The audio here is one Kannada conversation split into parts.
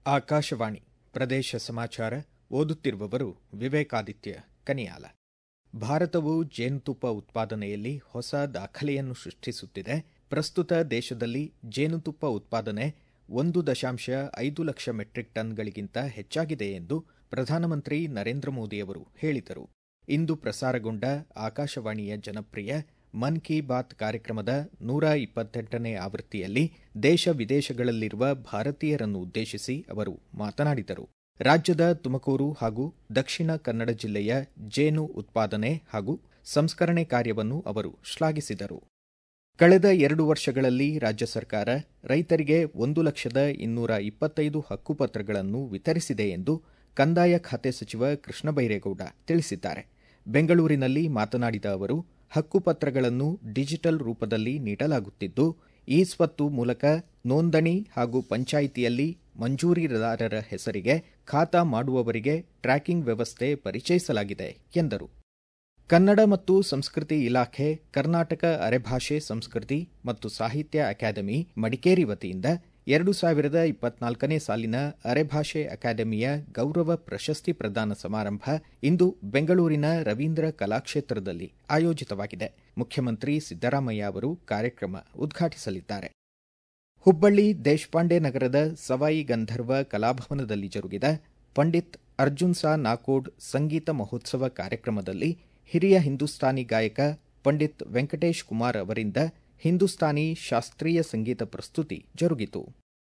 ಆಕಾಶವಾಣಿ ಪ್ರದೇಶ ಸಮಾಚಾರ ಓದುತ್ತಿರುವವರು ವಿವೇಕಾದಿತ್ಯ ಕನಿಯಾಲ ಭಾರತವು ಜೇನುತುಪ್ಪ ಉತ್ಪಾದನೆಯಲ್ಲಿ ಹೊಸ ದಾಖಲೆಯನ್ನು ಸೃಷ್ಟಿಸುತ್ತಿದೆ ಪ್ರಸ್ತುತ ದೇಶದಲ್ಲಿ ಜೇನುತುಪ್ಪ ಉತ್ಪಾದನೆ ಒಂದು ದಶಾಂಶ ಐದು ಲಕ್ಷ ಮೆಟ್ರಿಕ್ ಟನ್ಗಳಿಗಿಂತ ಹೆಚ್ಚಾಗಿದೆ ಎಂದು ಪ್ರಧಾನಮಂತ್ರಿ ನರೇಂದ್ರ ಮೋದಿಯವರು ಹೇಳಿದರು ಇಂದು ಪ್ರಸಾರಗೊಂಡ ಆಕಾಶವಾಣಿಯ ಜನಪ್ರಿಯ ಮನ್ ಕಿ ಬಾತ್ ಕಾರ್ಯಕ್ರಮದ ನೂರ ಇಪ್ಪತ್ತೆಂಟನೇ ಆವೃತ್ತಿಯಲ್ಲಿ ದೇಶ ವಿದೇಶಗಳಲ್ಲಿರುವ ಭಾರತೀಯರನ್ನು ಉದ್ದೇಶಿಸಿ ಅವರು ಮಾತನಾಡಿದರು ರಾಜ್ಯದ ತುಮಕೂರು ಹಾಗೂ ದಕ್ಷಿಣ ಕನ್ನಡ ಜಿಲ್ಲೆಯ ಜೇನು ಉತ್ಪಾದನೆ ಹಾಗೂ ಸಂಸ್ಕರಣೆ ಕಾರ್ಯವನ್ನು ಅವರು ಶ್ಲಾಘಿಸಿದರು ಕಳೆದ ಎರಡು ವರ್ಷಗಳಲ್ಲಿ ರಾಜ್ಯ ಸರ್ಕಾರ ರೈತರಿಗೆ ಒಂದು ಲಕ್ಷದ ಇನ್ನೂರ ಇಪ್ಪತ್ತೈದು ಹಕ್ಕುಪತ್ರಗಳನ್ನು ವಿತರಿಸಿದೆ ಎಂದು ಕಂದಾಯ ಖಾತೆ ಸಚಿವ ಕೃಷ್ಣ ಬೈರೇಗೌಡ ತಿಳಿಸಿದ್ದಾರೆ ಬೆಂಗಳೂರಿನಲ್ಲಿ ಮಾತನಾಡಿದ ಅವರು ಹಕ್ಕುಪತ್ರಗಳನ್ನು ಡಿಜಿಟಲ್ ರೂಪದಲ್ಲಿ ನೀಡಲಾಗುತ್ತಿದ್ದು ಇ ಸ್ವತ್ತು ಮೂಲಕ ನೋಂದಣಿ ಹಾಗೂ ಪಂಚಾಯಿತಿಯಲ್ಲಿ ಮಂಜೂರಿದಾರರ ಹೆಸರಿಗೆ ಖಾತಾ ಮಾಡುವವರಿಗೆ ಟ್ರ್ಯಾಕಿಂಗ್ ವ್ಯವಸ್ಥೆ ಪರಿಚಯಿಸಲಾಗಿದೆ ಎಂದರು ಕನ್ನಡ ಮತ್ತು ಸಂಸ್ಕೃತಿ ಇಲಾಖೆ ಕರ್ನಾಟಕ ಅರೆಭಾಷೆ ಸಂಸ್ಕೃತಿ ಮತ್ತು ಸಾಹಿತ್ಯ ಅಕಾಡೆಮಿ ಮಡಿಕೇರಿ ವತಿಯಿಂದ ಎರಡು ಸಾವಿರದ ಇಪ್ಪತ್ನಾಲ್ಕನೇ ಸಾಲಿನ ಅರೆಭಾಷೆ ಅಕಾಡೆಮಿಯ ಗೌರವ ಪ್ರಶಸ್ತಿ ಪ್ರದಾನ ಸಮಾರಂಭ ಇಂದು ಬೆಂಗಳೂರಿನ ರವೀಂದ್ರ ಕಲಾಕ್ಷೇತ್ರದಲ್ಲಿ ಆಯೋಜಿತವಾಗಿದೆ ಮುಖ್ಯಮಂತ್ರಿ ಸಿದ್ದರಾಮಯ್ಯ ಅವರು ಕಾರ್ಯಕ್ರಮ ಉದ್ಘಾಟಿಸಲಿದ್ದಾರೆ ಹುಬ್ಬಳ್ಳಿ ದೇಶಪಾಂಡೆ ನಗರದ ಸವಾಯಿ ಗಂಧರ್ವ ಕಲಾಭವನದಲ್ಲಿ ಜರುಗಿದ ಪಂಡಿತ್ ಅರ್ಜುನ್ ಸಾ ನಾಕೋಡ್ ಸಂಗೀತ ಮಹೋತ್ಸವ ಕಾರ್ಯಕ್ರಮದಲ್ಲಿ ಹಿರಿಯ ಹಿಂದೂಸ್ತಾನಿ ಗಾಯಕ ಪಂಡಿತ್ ವೆಂಕಟೇಶ್ ಕುಮಾರ್ ಅವರಿಂದ ಹಿಂದೂಸ್ತಾನಿ ಶಾಸ್ತ್ರೀಯ ಸಂಗೀತ ಪ್ರಸ್ತುತಿ ಜರುಗಿತು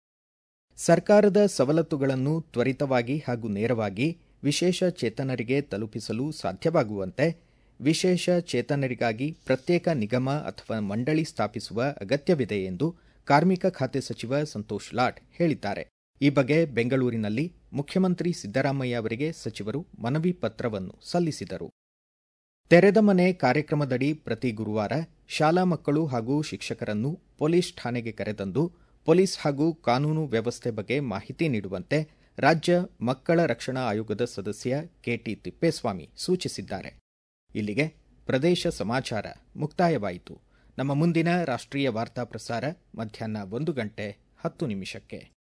ಸರ್ಕಾರದ ಸವಲತ್ತುಗಳನ್ನು ತ್ವರಿತವಾಗಿ ಹಾಗೂ ನೇರವಾಗಿ ವಿಶೇಷ ಚೇತನರಿಗೆ ತಲುಪಿಸಲು ಸಾಧ್ಯವಾಗುವಂತೆ ವಿಶೇಷ ಚೇತನರಿಗಾಗಿ ಪ್ರತ್ಯೇಕ ನಿಗಮ ಅಥವಾ ಮಂಡಳಿ ಸ್ಥಾಪಿಸುವ ಅಗತ್ಯವಿದೆ ಎಂದು ಕಾರ್ಮಿಕ ಖಾತೆ ಸಚಿವ ಸಂತೋಷ್ ಲಾಡ್ ಹೇಳಿದ್ದಾರೆ ಈ ಬಗ್ಗೆ ಬೆಂಗಳೂರಿನಲ್ಲಿ ಮುಖ್ಯಮಂತ್ರಿ ಸಿದ್ದರಾಮಯ್ಯ ಅವರಿಗೆ ಸಚಿವರು ಮನವಿ ಪತ್ರವನ್ನು ಸಲ್ಲಿಸಿದರು ತೆರೆದ ಮನೆ ಕಾರ್ಯಕ್ರಮದಡಿ ಪ್ರತಿ ಗುರುವಾರ ಶಾಲಾ ಮಕ್ಕಳು ಹಾಗೂ ಶಿಕ್ಷಕರನ್ನು ಪೊಲೀಸ್ ಠಾಣೆಗೆ ಕರೆತಂದು ಪೊಲೀಸ್ ಹಾಗೂ ಕಾನೂನು ವ್ಯವಸ್ಥೆ ಬಗ್ಗೆ ಮಾಹಿತಿ ನೀಡುವಂತೆ ರಾಜ್ಯ ಮಕ್ಕಳ ರಕ್ಷಣಾ ಆಯೋಗದ ಸದಸ್ಯ ಕೆಟಿ ತಿಪ್ಪೇಸ್ವಾಮಿ ಸೂಚಿಸಿದ್ದಾರೆ ಇಲ್ಲಿಗೆ ಪ್ರದೇಶ ಸಮಾಚಾರ ಮುಕ್ತಾಯವಾಯಿತು ನಮ್ಮ ಮುಂದಿನ ರಾಷ್ಟ್ರೀಯ ವಾರ್ತಾ ಪ್ರಸಾರ ಮಧ್ಯಾಹ್ನ ಒಂದು ಗಂಟೆ ಹತ್ತು ನಿಮಿಷಕ್ಕೆ